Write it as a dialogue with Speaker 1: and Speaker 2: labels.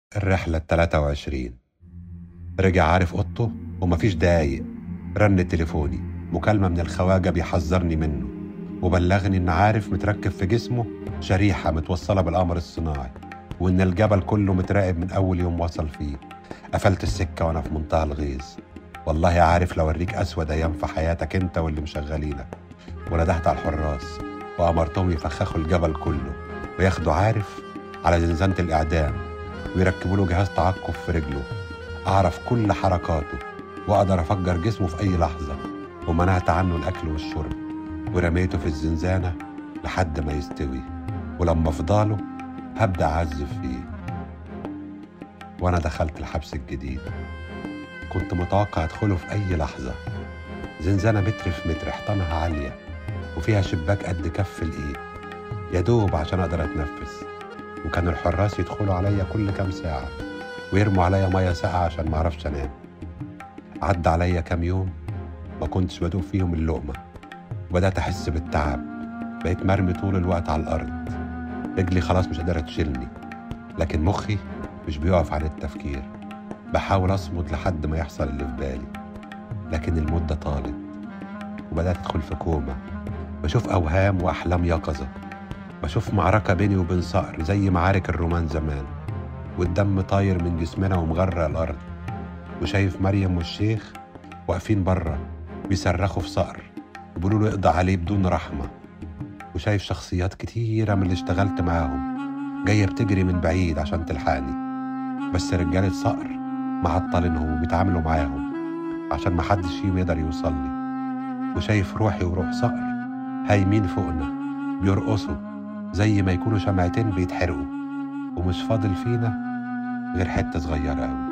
Speaker 1: الرحلة التلاتة وعشرين رجع عارف أوضته ومفيش دقايق رن تليفوني مكالمة من الخواجة بيحذرني منه وبلغني إن عارف متركب في جسمه شريحة متوصلة بالقمر الصناعي وإن الجبل كله متراقب من أول يوم وصل فيه قفلت السكة وأنا في منتهى الغيظ والله عارف لو أوريك أسود أيام في حياتك أنت واللي مشغلينك وندهت على الحراس وأمرتهم يفخخوا الجبل كله وياخدوا عارف على زنزانة الإعدام ويركبوا له جهاز تعقف في رجله أعرف كل حركاته وأقدر أفجر جسمه في أي لحظة ومنعت عنه الأكل والشرب ورميته في الزنزانة لحد ما يستوي ولما فضاله هبدأ أعذب فيه وأنا دخلت الحبس الجديد كنت متوقع أدخله في أي لحظة زنزانة متر في متر حيطانها عالية وفيها شباك قد كف الإيد يا دوب عشان أقدر أتنفس وكانوا الحراس يدخلوا عليا كل كام ساعة ويرموا عليا مية ساقعة عشان معرفش أنام عدى عليا كام يوم ما كنتش بدوق فيهم اللقمة وبدأت أحس بالتعب بقيت مرمي طول الوقت على الأرض رجلي خلاص مش قادرة تشيلني لكن مخي مش بيقف عن التفكير بحاول أصمد لحد ما يحصل اللي في بالي لكن المدة طالت وبدأت أدخل في كوما بشوف أوهام وأحلام يقظة بشوف معركة بيني وبين صقر زي معارك الرومان زمان والدم طاير من جسمنا ومغرق الأرض وشايف مريم والشيخ واقفين بره بيصرخوا في صقر وبيقولوا له اقضى عليه بدون رحمة وشايف شخصيات كتيرة من اللي اشتغلت معاهم جاية بتجري من بعيد عشان تلحقني بس رجالة صقر معطلينهم وبيتعاملوا معاهم عشان محدش فيهم يقدر يوصل لي وشايف روحي وروح صقر هايمين فوقنا بيرقصوا زي ما يكونوا شمعتين بيتحرقوا ومش فاضل فينا غير حتة صغيرة أوي